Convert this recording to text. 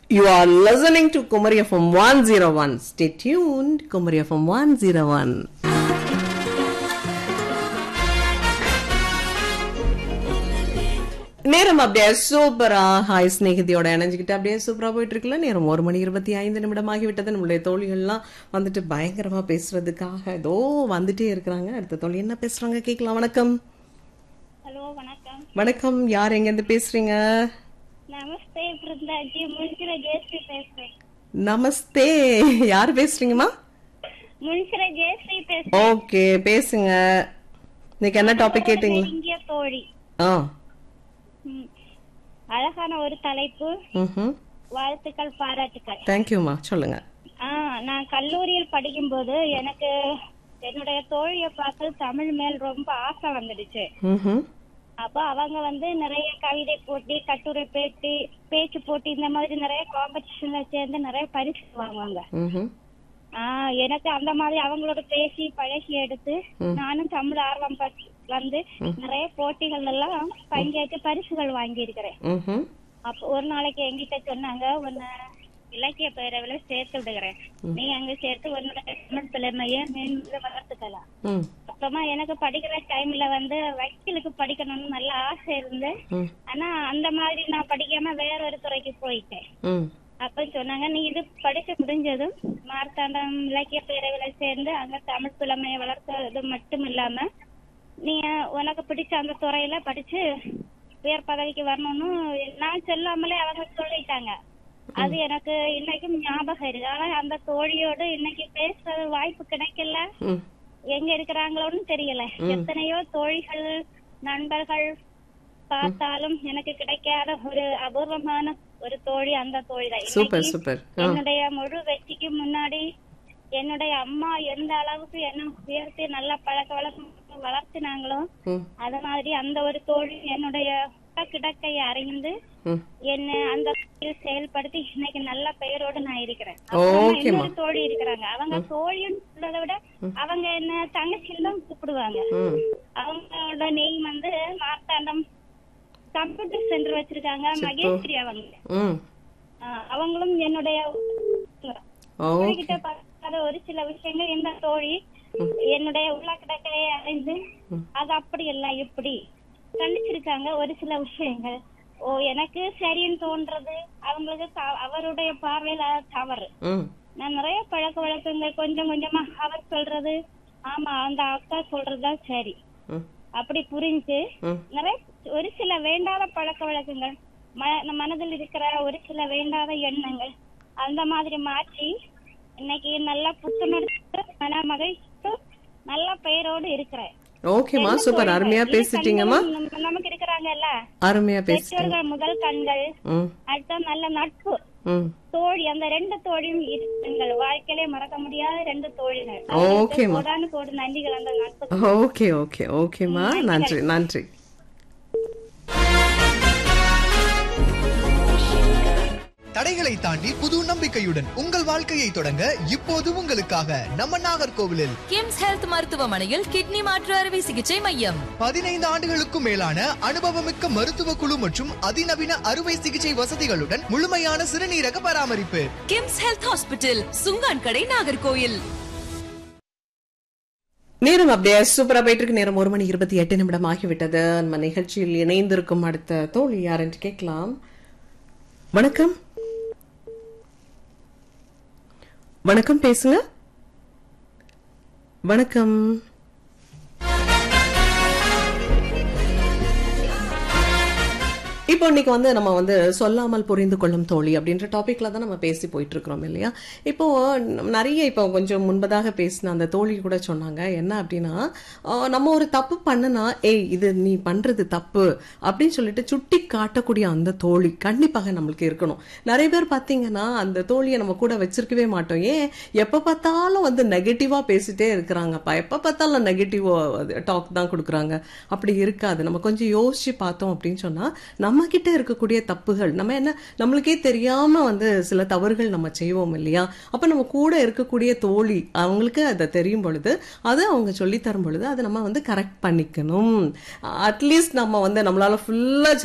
You are listening to Kumari FM 101. Stay tuned, Kumari FM 101. நேரம் அப்படியே சூப்பரா hi ஸ்நேகிதியோட இணைஞ்சுக்கிட்டு அப்படியே சூப்பரா போயிட்டு இருக்குல்ல நேரம் ஒரு மணி இருபத்தி ஐந்து நிமிடம் ஆகிவிட்டது நம்மளுடைய தோழிகள்லாம் வந்துட்டு பயங்கரமா பேசுறதுக்காக ஏதோ வந்துட்டே இருக்கிறாங்க அடுத்த தோழி என்ன பேசுறாங்க கேட்கலாம் வணக்கம் ஹலோ வணக்கம் வணக்கம் யார் எங்க இருந்து பேசுறீங்க நமஸ்தே பிருந்தாஜி முன்சிர ஜெயஸ்ரீ பேசுறேன் நமஸ்தே யார் பேசுறீங்கம்மா முன்சிர ஜெயஸ்ரீ பேசுறேன் ஓகே பேசுங்க இன்னைக்கு என்ன டாபிக் கேட்டீங்களா இந்திய தோழி ஆ ம். அழகான ஒரு தலைப்பு ம் வாழ்த்துக்கள் பாராட்டுக்கள் தேங்க்யூம்மா சொல்லுங்க ஆ நான் கல்லூரியில் படிக்கும்போது எனக்கு என்னுடைய தோழியை பார்த்து தமிழ் மேல் ரொம்ப ஆசை வந்துடுச்சு ம் அப்ப அவங்க வந்து நிறைய கவிதை போட்டி கட்டுரை பேட்டி பேச்சு போட்டி இந்த மாதிரி நிறைய காம்படிஷன்ல சேர்ந்து நிறைய பரிசு வாங்குவாங்க ம் ஆஹ் எனக்கு அந்த மாதிரி அவங்களோட பேசி பழகி எடுத்து நானும் தமிழ் ஆர்வம் பட்டு வந்து நிறைய போட்டிகள் எல்லாம் பங்கேற்று பரிசுகள் வாங்கி இருக்கிறேன் ம் அப்ப ஒரு நாளைக்கு எங்கிட்ட சொன்னாங்க உன்னை இலக்கிய பேரவையில சேர்த்து விடுகிறேன் நீ அங்க சேர்த்து உன்னோட தமிழ் திறமைய மேன்மேலும் வளர்த்துக்கலாம் ம் அப்புறமா எனக்கு படிக்கிற டைம்ல வந்து வக்கீலுக்கு படிக்கணும்னு நல்ல ஆசை இருந்து ம் ஆனா அந்த மாதிரி நான் படிக்காம வேற ஒரு துறைக்கு போயிட்டேன் ம் அப்ப சொன்னாங்க நீ இது படிச்சு முடிஞ்சதும் மார்த்தாண்டம் இலக்கிய பேரவையில சேர்ந்து அங்க தமிழ் புலமையை வளர்த்தது மட்டும் இல்லாம நீ உனக்கு பிடிச்ச அந்த துறையில படிச்சு உயர் பதவிக்கு வரணும்னு நான் சொல்லாமலே அவங்க சொல்லிட்டாங்க அது எனக்கு இன்னைக்கும் ஞாபகம் இருக்கு ஆனா அந்த தோழியோடு இன்னைக்கு பேசுறது வாய்ப்பு கிடைக்கல ம் எங்க இருக்கிறாங்களோன்னு தெரியல எத்தனையோ தோழிகள் நண்பர்கள் பார்த்தாலும் எனக்கு கிடைக்காத ஒரு அபூர்வமான ஒரு தோழி அந்த தோழி தான் சூப்பர் இன்னைக்கு சூப்பர் ஆ என்னுடைய முழு வெற்றிக்கு முன்னாடி என்னுடைய அம்மா எந்த அளவுக்கு என்ன உயர்த்தி நல்ல பழக்க வழக்கம் வளர்த்தினாங்களோ ம் அது மாதிரி அந்த ஒரு தோழி என்னுடைய கிடக்கை அறிந்து ம் என்ன அந்த தொழில் செயல்படுத்தி இன்னைக்கு நல்ல பெயரோடு நான் இருக்கிறேன் ஓகேம்மா. அப்புறமா இன்னொரு தோழி இருக்கிறாங்க அவங்க தோழின்னு சொல்றதை விட அவங்க என்ன தங்கச்சின்னு தான் கூப்பிடுவாங்க ம் அவங்களோட நெய் வந்து மார்த்தாண்டம் கம்ப்யூட்டர் சென்டர் வச்சிருக்காங்க மகேஸ்வரி அவங்க ம் ஆஹ் அவங்களும் என்னுடைய ஓகே கிட்ட பார்க்காத ஒரு சில விஷயங்கள் இந்த தோழி என்னுடைய உள்ள கிடக்கையை அறிந்து அது அப்படி இல்ல இப்படி கண்டிச்சிருக்காங்க ஒரு சில விஷயங்கள் ஓ எனக்கு சரின்னு தோன்றது அவங்களுக்கு த- அவருடைய பார்வையில அது தவறு ம் நான் நிறைய பழக்க வழக்கங்கள் கொஞ்சம் கொஞ்சமா அவர் சொல்றது ஆமா அந்த அக்கா சொல்றதுதான் சரி ம் அப்படி புரிஞ்சு ம் நிறைய ஒரு சில வேண்டாத பழக்க வழக்கங்கள் ம- நம்ம மனதில் இருக்கிற ஒரு சில வேண்டாத எண்ணங்கள் அந்த மாதிரி மாற்றி இன்னைக்கு நல்லா புத்துணர்ச்சி மன மகிழ்ச்சி நல்ல பெயரோடு இருக்கிறேன் ஓகேம்மா சூப்பர் அருமையா இரு பேசிட்டீங்கம்மா கண்களும் நம்ம- நமக்கு இருக்கிறாங்கல்ல அருமையா பேசிட்டீங்க பெற்றோர்கள் முதல் கண்கள் ம் அடுத்த நல்ல நட்பு ம் தோழி அந்த ரெண்டு தோழியும் இரு- எங்கள் வாழ்க்கையிலே மறக்க முடியாத ரெண்டு தோழிகள் ஓகேம்மா. கோடானு கோடு நன்றிகள் அந்த நட்பு ஓகே ஓகே ஓகேம்மா நன்றி நன்றி தடைகளை தாண்டி புது நம்பிக்கையுடன் உங்கள் வாழ்க்கையை தொடங்க இப்போது உங்களுக்காக நம்ம நாகர்கோவிலில் கிம்ஸ் ஹெல்த் மருத்துவமனையில் கிட்னி மாற்று அறுவை சிகிச்சை மையம் பதினைந்து ஆண்டுகளுக்கும் மேலான அனுபவமிக்க மருத்துவ குழு மற்றும் அதிநவீன அறுவை சிகிச்சை வசதிகளுடன் முழுமையான சிறுநீரக பராமரிப்பு கிம்ஸ் ஹெல்த் ஹாஸ்பிட்டல் சுங்கான் கடை நாகர்கோயில் நேரம் அப்படியே சூப்பரா போயிட்டு இருக்கு நேரம் ஒரு மணி இருபத்தி எட்டு நிமிடம் ஆகிவிட்டது நம்ம நிகழ்ச்சியில் இணைந்திருக்கும் அடுத்த தோழி யார் என்று கேட்கலாம் வணக்கம் வணக்கம் பேசுங்க வணக்கம் இப்போ இன்னைக்கு வந்து நம்ம வந்து சொல்லாமல் புரிந்து கொள்ளும் தோழி அப்படின்ற டாபிக்ல தான் நம்ம பேசி போயிட்டு இருக்கிறோம் இல்லையா இப்போ நிறைய இப்போ கொஞ்சம் முன்பதாக பேசின அந்த தோழி கூட சொன்னாங்க என்ன அப்படின்னா ஆஹ் நம்ம ஒரு தப்பு பண்ணுனா ஏய் இது நீ பண்றது தப்பு அப்படின்னு சொல்லிட்டு சுட்டி காட்டக்கூடிய அந்த தோழி கண்டிப்பாக நம்மளுக்கு இருக்கணும் நிறைய பேர் பார்த்தீங்கன்னா அந்த தோழியை நம்ம கூட வச்சிருக்கவே மாட்டோம் ஏன் எப்ப பார்த்தாலும் வந்து நெகட்டிவா பேசிட்டே இருக்கிறாங்கப்பா எப்ப பார்த்தாலும் நெகட்டிவ் டாக் தான் கொடுக்குறாங்க அப்படி இருக்காது நம்ம கொஞ்சம் யோசிச்சு பார்த்தோம் அப்படின்னு சொன்னா நம்ம கிட்ட இருக்கக்கூடிய தப்புகள் நம்ம என்ன நம்மளுக்கே தெரியாம வந்து சில தவறுகள் நம்ம செய்வோம் இல்லையா அப்ப நம்ம கூட இருக்கக்கூடிய தோழி அவங்களுக்கு அதை தெரியும் பொழுது அதை அவங்க சொல்லி தரும் பொழுது அதை நம்ம வந்து கரெக்ட் பண்ணிக்கணும் அட்லீஸ்ட் நம்ம வந்து நம்மளால ஃபுல்லா